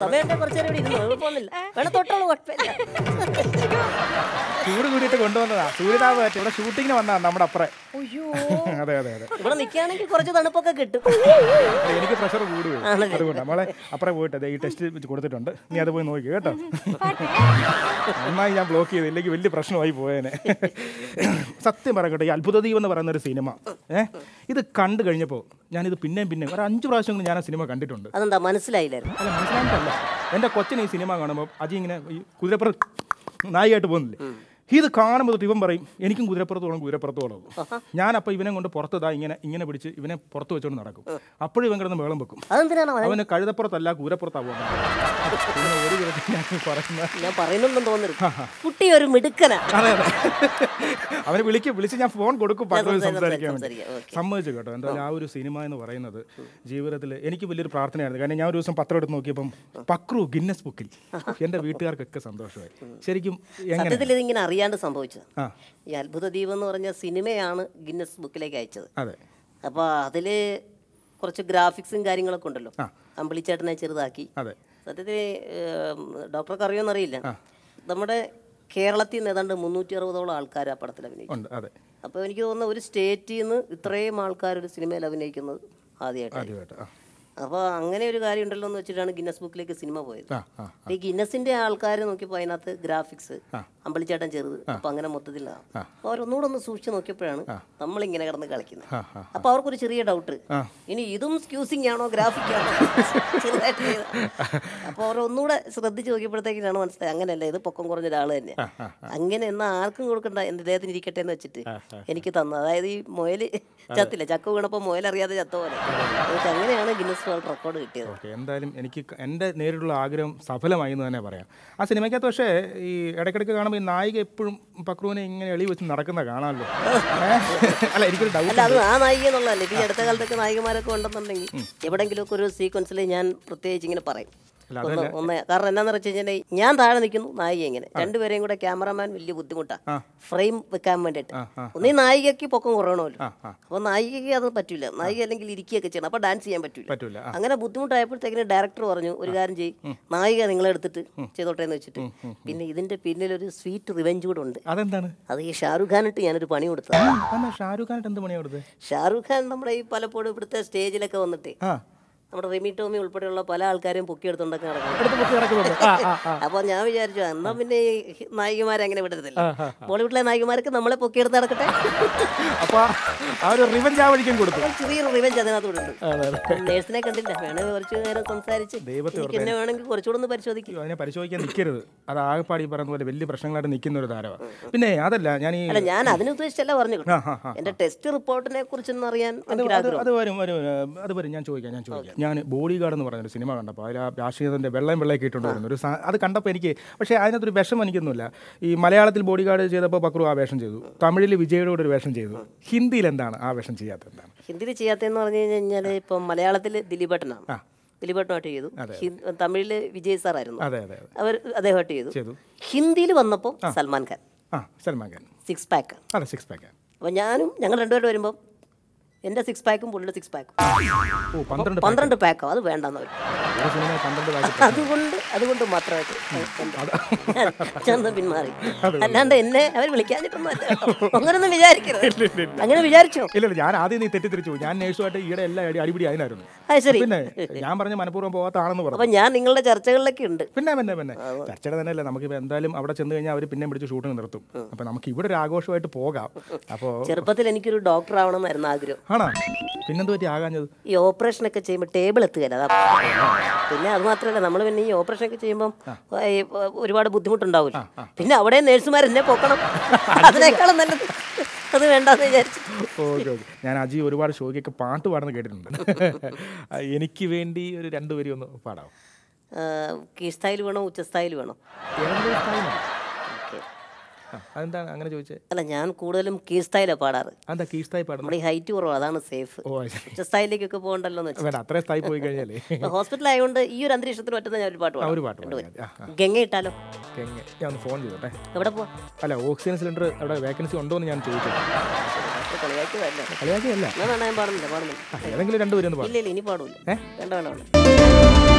സമയമൊക്കെ കുറച്ച് നേരം ഇവിടെ ഇരുന്നു കുഴപ്പമൊന്നുമില്ല വേണം തൊട്ടോളൂ കുഴപ്പമില്ല ചൂട് കൂടിയിട്ട് കൊണ്ടുവന്നതാ സൂര്യതാപം പറ്റി ഇവിടെ ഷൂട്ടിങ്ങിന് വന്നതാ നമ്മുടെ അപ്പുറേ അയ്യോ അതെ അതെ അതെ ഇവിടെ നിൽക്കുകയാണെങ്കിൽ കുറച്ച് തണുപ്പൊക്കെ കിട്ടും എനിക്ക് പ്രഷർ കൂടുകയോ അതുകൊണ്ട് നമ്മളെ അപ്പുറം പോയിട്ട് ദേ ഈ ടെസ്റ്റ് കൊടുത്തിട്ടുണ്ട് നീ അത് പോയി നോക്കി കേട്ടോ നന്നായി ഞാൻ ബ്ലോക്ക് ചെയ്തു ഇല്ലെങ്കിൽ വലിയ പ്രശ്നമായി പോയേനെ സത്യം പറയട്ടെ ഈ അത്ഭുതദീപം എന്ന് പറയുന്ന ഒരു സിനിമ ഏഹ് ഇത് കണ്ടു കഴിഞ്ഞപ്പോൾ ഞാനിത് പിന്നെയും പിന്നെയും ഒരു അഞ്ച് പ്രാവശ്യം കൊണ്ട് ഞാൻ ആ സിനിമ കണ്ടിട്ടുണ്ട് അതെന്താ മനസ്സിലായില്ലായിരുന്നു അല്ല മനസ്സിലായിട്ടല്ല എൻ്റെ കൊച്ചിന് ഈ സിനിമ കാണുമ്പോൾ അജി ഇങ്ങനെ ഈ കുതിരപ്പുറത്ത് നായികയായിട്ട് പോകുന്നില്ലേ ഇത് കാണുമ്പോൾ തൊട്ട് ഇവൻ പറയും എനിക്കും കുതിരപ്പുറത്ത് പോകണം കുതിരപ്പുറത്ത് പോകണം ഞാനപ്പോൾ ഇവനെ കൊണ്ട് പുറത്ത് ഇതാ ഇങ്ങനെ ഇങ്ങനെ പിടിച്ച് ഇവനെ പുറത്ത് വെച്ചുകൊണ്ട് നടക്കും അപ്പോഴും ഇവൻ കിടന്ന് മേളം വെക്കും അതെന്തിനാണ് അവൻ- അവന് കഴുതപ്പുറത്തല്ല കൂരപ്പുറത്താ പോകുന്നത് പിന്നെ ഒരു വിധത്തിൽ ഞാൻ പറയുന്നത് ഞാൻ പറയുന്നുണ്ടെന്ന് തോന്നരുത് കുട്ടി ഒരു മിടുക്കനാ അതെ അതെ അവനെ വിളിക്കും വിളിച്ച് ഞാൻ ഫോൺ കൊടുക്കും പകരം സംസാരിക്കാം, സംസാരിക്കാൻ വേണ്ടി സംസാരിക്കാം, ഓക്കേ. സമ്മതിച്ചു കേട്ടോ എന്തായാലും ആ ഒരു സിനിമ എന്ന് പറയുന്നത് ജീവിതത്തിൽ എനിക്ക് വലിയൊരു പ്രാർത്ഥനയായിരുന്നു കാരണം ഞാൻ ഒരു ദിവസം പത്രം എടുത്ത് നോക്കിയപ്പം പക്രു ഗിന്നസ് ബുക്കിൽ എൻ്റെ വീട്ടുകാർക്കൊക്കെ സന്തോഷമായി ശരിക്കും എങ്ങനെ സത്യത്തിൽ ഇതിങ്ങനെ അറിയാണ്ട് സംഭവിച്ചത് ആ ഈ അത്ഭുത ദ്വീപ് എന്ന് പറഞ്ഞ സിനിമയാണ് ഗിന്നസ് ബുക്കിലേക്ക് അയച്ചത് അതെ അപ്പോൾ അതിൽ കുറച്ച് ഗ്രാഫിക്സും കാര്യങ്ങളൊക്കെ ഉണ്ടല്ലോ ആ. അമ്പിളിച്ചേട്ടനെ ചെറുതാക്കി അതെ സത്യത്തിൽ ഡോക്ടർക്ക് അറിയുമെന്നറിയില്ല നമ്മുടെ കേരളത്തിൽ നിന്ന് ഏതാണ്ട് മുന്നൂറ്റി അറുപതോളം ആൾക്കാർ ആ പടത്തിൽ അഭിനയിച്ചു ഉണ്ട് അതെ അപ്പോൾ എനിക്ക് തോന്നുന്നു ഒരു സ്റ്റേറ്റിൽ നിന്ന് ഇത്രയും ആൾക്കാർ ഒരു സിനിമയിൽ അഭിനയിക്കുന്നത് ആദ്യമായിട്ടാണ് ആദ്യമായിട്ട് ആ അപ്പോൾ അങ്ങനെ ഒരു കാര്യം ഉണ്ടല്ലോ എന്ന് വെച്ചിട്ടാണ് ഗിന്നസ് ബുക്കിലേക്ക് സിനിമ പോയത് ആ ആ ഈ ഗിന്നസിന്റെ ആൾക്കാർ നോക്കിയപ്പോൾ അതിനകത്ത് ഗ്രാഫിക്സ് അമ്പളിച്ചേട്ടൻ ചെറുത് അപ്പൊ അങ്ങനെ മൊത്തത്തിൽ അപ്പൊ അവരൊന്നുകൂടെ ഒന്ന് സൂക്ഷിച്ച് നോക്കിയപ്പോഴാണ് നമ്മളിങ്ങനെ കിടന്ന് കളിക്കുന്നത് ആ ആ അപ്പൊ അവർക്കൊരു ചെറിയ ഡൗട്ട് ഇനി ഇതും സ്ക്യൂസിങ് ആണോ ഗ്രാഫിക് ആണോ ചെറുതായിട്ട് ചെയ്ത അപ്പൊ അവർ ഒന്നുകൂടെ ശ്രദ്ധിച്ച് നോക്കിയപ്പോഴത്തേക്കാണ് മനസ്സിലായത് അങ്ങനെയല്ല ഇത് പൊക്കം കുറഞ്ഞ ഒരാൾ തന്നെ അങ്ങനെ എന്നാ ആർക്കും കൊടുക്കണ്ട എന്റെ ദേഹത്തിന് ഇരിക്കട്ടെ എന്ന് വെച്ചിട്ട് എനിക്ക് തന്നു അതായത് ഈ മുയല് ചത്തില്ല ചക്ക വീണപ്പോ മുയലറിയാതെ ചത്ത പോലെ എനിക്ക് അങ്ങനെയാണ് ഗിന്നസ് വേൾഡ് റെക്കോർഡ് കിട്ടിയത് ഓക്കെ എന്തായാലും എനിക്ക് ക- എൻ്റെ നേരിട്ടുള്ള ആഗ്രഹം സഫലമായി എന്ന് തന്നെ പറയാം ആ സിനിമയ്ക്കകത്ത് പക്ഷേ ഈ ഇടയ്ക്കിടയ്ക്ക് കാണുമ്പോൾ ഈ നായിക എപ്പോഴും പക്രുവിനെ ഇങ്ങനെ എളി വെച്ച് നടക്കുന്ന കാണാമല്ലോ ഏ? അല്ല എനിക്കൊരു ഡൗട്ട് അല്ല അത് ആ നായിക എന്നുള്ളതല്ല ഇപ്പൊ ഈ അടുത്ത കാലത്തൊക്കെ നായികമാരൊക്കെ ഉണ്ടെന്നുണ്ടെങ്കിൽ എവിടെങ്കിലും ഒക്കെ ഒരു സീക്വൻസിൽ ഞാൻ പ്രത്യേകിച്ച് ഇങ്ങനെ പറയും അല്ല, ഒന്ന് ഒന്ന് കാരണം എന്നാന്ന് വെച്ച് കഴിഞ്ഞാൽ ഞാൻ താഴെ നിൽക്കുന്നു നായിക ഇങ്ങനെ രണ്ടുപേരെയും കൂടെ ക്യാമറമാൻ വലിയ ബുദ്ധിമുട്ടാണ് ഫ്രെയിം വെക്കാൻ വേണ്ടിയിട്ട് ഒന്നീ നായികയ്ക്ക് പൊക്കം കുറയണമല്ലോ അപ്പൊ നായികയ്ക്ക് അത് പറ്റൂല നായിക അല്ലെങ്കിൽ ഇരിക്കുകയൊക്കെ ചെയ്യണം അപ്പൊ ഡാൻസ് ചെയ്യാൻ പറ്റൂല പറ്റൂല ആ അങ്ങനെ ബുദ്ധിമുട്ടായപ്പോഴത്തേക്കിന് ഡയറക്ടർ പറഞ്ഞു ഒരു കാര്യം ചെയ്യും നായിക നിങ്ങളെടുത്തിട്ട് ചെയ്തോട്ടെ എന്ന് വെച്ചിട്ട് പിന്നെ ഇതിന്റെ പിന്നിൽ ഒരു സ്വീറ്റ് റിവെഞ്ച് കൂടെ ഉണ്ട് അതെന്താണ് അത് ഈ ഷാറുഖ് ഖാനിട്ട് ഞാനൊരു പണി കൊടുത്തത് എന്നാ ഷാരൂഖ് ഖാനായിട്ട് എന്ത് പണിയാ കൊടുത്തത് ഷാറുഖ് ഖാൻ നമ്മുടെ ഈ പലപ്പോഴും ഇവിടുത്തെ സ്റ്റേജിലൊക്കെ വന്നിട്ട് ആ നമ്മുടെ റിമി ടോമി ഉൾപ്പെടെയുള്ള പല ആൾക്കാരെയും പൊക്കിയെടുത്തോണ്ടൊക്കെ നടക്കുന്നത് എടുത്ത് പൊക്കി കിടക്കുന്നുണ്ട് ആ ആ ആ അപ്പൊ ഞാൻ വിചാരിച്ചു എന്നാ പിന്നെ ഈ നായികമാരെ അങ്ങനെ വിടരുതല്ലോ ബോളിവുഡിലെ നായികമാരൊക്കെ നമ്മളെ പൊക്കിയെടുത്ത് നടക്കട്ടെ അപ്പൊ ആ ഒരു റിവഞ്ച് ആ വഴിക്കും കൊടുത്തു ഒരു ചെറിയൊരു റിവെഞ്ച് അതിനകത്ത് വിടുന്നുണ്ട് അതെ അതെ നേഴ്സിനെ കണ്ടില്ല വേണമെങ്കിൽ കുറച്ച് നേരം സംസാരിച്ച് ദൈവത്തെ എനിക്ക് എന്നെ വേണമെങ്കിൽ കുറച്ചുകൂടെ ഒന്ന് പരിശോധിക്കും അതിനെ പരിശോധിക്കാൻ നിൽക്കരുത് അത് ആകെപ്പാടി പറയുന്ന പോലെ വലിയ പ്രശ്നങ്ങളായിട്ട് നിൽക്കുന്ന ഒരു താരമാണ് പിന്നെ അതല്ല ഞാൻ ഈ അല്ല ഞാൻ അതിനെ ഉദ്ദേശിച്ചല്ല പറഞ്ഞു ആ ആ ആ എന്റെ ടെസ്റ്റ് റിപ്പോർട്ടിനെ കുറിച്ചൊന്ന് അറിയാൻ അത് എനിക്ക് അത് അത് വരും വരും ഏഹ്, അത് വരും ഞാൻ ചോദിക്കാം ഞാൻ ചോദിക്കാം ഞാൻ ബോഡി ഗാർഡ് എന്ന് പറഞ്ഞൊരു സിനിമ കണ്ടപ്പോൾ അതിൽ ആ രാഷ്ട്രീയത്തിൻ്റെ വെള്ളം വെള്ളയൊക്കെ ഇട്ടുകൊണ്ട് വരുന്നു ഒരു സാ- അത് കണ്ടപ്പോൾ എനിക്ക് പക്ഷേ അതിനകത്തൊരു വിഷമം എനിക്കൊന്നുമില്ല ഈ മലയാളത്തിൽ ബോഡി ഗാർഡ് ചെയ്തപ്പോൾ പക്രു ആ വേഷം ചെയ്തു തമിഴിൽ വിജയുടെ കൂടെ ഒരു വേഷം ചെയ്തു ഹിന്ദിയിൽ എന്താണ് ആ വേഷം ചെയ്യാത്തത് എന്താണ് ഹിന്ദിയിൽ ചെയ്യാത്തതെന്ന് പറഞ്ഞു കഴിഞ്ഞാൽ ഇപ്പം മലയാളത്തിൽ ദിലീപേട്ടനാണ് ആ. ദിലീപേട്ടനായിട്ട് ചെയ്തു ഹിന്ദി- തമിഴില് വിജയ് സാർ ആയിരുന്നു അതെ അതെ അതെ അവർ അദ്ദേഹമായിട്ട് ചെയ്തു ചെയ്തു ഹിന്ദിയിൽ വന്നപ്പോൾ സൽമാൻ ഖാൻ ആ സൽമാൻ ഖാൻ സിക്സ് പാക്ക് അതെ സിക്സ് പാക്ക് അപ്പം ഞാനും ഞങ്ങൾ രണ്ടുപേരും വരുമ്പം എൻ്റെ സിക്സ് പാക്കും പുള്ളിയുടെ സിക്സ് പാക്കും ഓ പന്ത്രണ്ട് പന്ത്രണ്ട് പാക്കോ അത് വേണ്ടെന്ന് അവർ ഒരു സിനിമ പന്ത്രണ്ട് പാക്ക് അതുകൊണ്ട് അതുകൊണ്ട് മാത്രമായിട്ട് ചെന്ന് പിന്മാറി അല്ലാണ്ട് എന്നെ അവർ വിളിക്കാഞ്ഞിട്ടൊന്നും അല്ല കേട്ടോ. അങ്ങനൊന്നും വിചാരിക്കരുത് അങ്ങനെ വിചാരിച്ചോ ഇല്ല ഇല്ല ഞാൻ ആദ്യം നീ തെറ്റിദ്ധരിച്ചു ഞാൻ നേഴ്സുമായിട്ട് ഈടെ എല്ലാ അടി അടിപിടി അതിനായിരുന്നു അത് ശരി പിന്നെ ഞാൻ പറഞ്ഞ മനഃപൂർവ്വം പോകാത്താണെന്ന് പറഞ്ഞു അപ്പം ഞാൻ നിങ്ങളുടെ ചർച്ചകളിലൊക്കെ ഉണ്ട് പിന്നെ പിന്നെ പിന്നെ ചർച്ചയുടെ തന്നെ അല്ലേ നമുക്കിപ്പോൾ എന്തായാലും അവിടെ ചെന്ന് കഴിഞ്ഞാൽ അവർ പിന്നെ പിടിച്ച് ഷൂട്ടിങ് നിർത്തും അപ്പോൾ നമുക്ക് ഇവിടെ ഒരു ആഘോഷമായിട്ട് പോകാം അപ്പോൾ ചെറുപ്പത്തിൽ എനിക്കൊരു ഡോക്ടർ ആവണമെന്നായിരുന്നു ആഗ്രഹം ആണോ പിന്നെന്ത് പറ്റി ആകാഞ്ഞത് ഈ ഓപ്പറേഷൻ ഒക്കെ ചെയ്യുമ്പോൾ ടേബിൾ എത്തുകയില്ല അതാ പിന്നെ അത് മാത്രമല്ല നമ്മൾ പിന്നെ ഈ ഓപ്പറേഷൻ ഒക്കെ ചെയ്യുമ്പോൾ ഈ, ഒരുപാട് ബുദ്ധിമുട്ടുണ്ടാവില്ല പിന്നെ അവിടെ നേഴ്സുമാർ എന്നെ പൊക്കണം അതിനേക്കാളും നല്ലത് അത് വേണ്ടെന്ന് വിചാരിച്ചു ഓക്കെ ഓക്കെ ഞാൻ അജി ഒരുപാട് ഷോയ്ക്കൊക്കെ പാട്ട് പാടുന്നത് കേട്ടിട്ടുണ്ട് എനിക്ക് വേണ്ടി ഒരു രണ്ട് വരി ഒന്ന് പാടാവും കീഴ്സ്ഥായിൽ വേണോ ഉച്ചസ്ഥായിൽ വേണോ ഏതെങ്കിലും സ്ഥായിലോ? ഓക്കെ ആ, അതെന്താണ് അങ്ങനെ ചോദിച്ചത് അല്ല ഞാൻ കൂടുതലും കീഴ്സ്ഥായിലാണ് പാടാറ് അതെന്താ കീ സ്ഥായി പാടുന്നത് നമ്മുടെ ഈ ഹൈറ്റ് കുറവ് അതാണ് സേഫ് ഓ അത് ശരി. ഉച്ചസ്ഥായിലേക്കൊക്കെ പോകണ്ടല്ലോ എന്ന് വെച്ചാൽ വേണ്ട അത്രയും സ്ഥായി പോയി കഴിഞ്ഞാലേ ഹോസ്പിറ്റൽ ആയതുകൊണ്ട് ഈ ഒരു അന്തരീക്ഷത്തിന് പറ്റുന്ന ഞാൻ ഒരു പാട്ട് ആ, പാടാം ഒരു പാട്ട് പാടിയാൽ മതി. ആ ആ ഗംഗ ഇട്ടാലോ എങ്ങനെ ഞാൻ ഒന്ന് ഫോൺ ചെയ്തോട്ടെ എവിടെ പോവാ അല്ല ഓക്സിജൻ സിലിണ്ടർ അവിടെ വേക്കൻസി ഉണ്ടോ എന്ന് ഞാൻ ചോദിച്ചു കളിയാക്കിയതല്ലേ കളിയാക്കിയല്ല ഞാൻ വേണ്ട ഞാൻ പാടുന്നില്ല പാടുന്നില്ല ആ, ഏതെങ്കിലും രണ്ട് വരി ഒന്ന് പാടും ഇല്ല ഇല്ല ഇനി പാടൂല വേണ്ട വേണ്ട വേണ്ട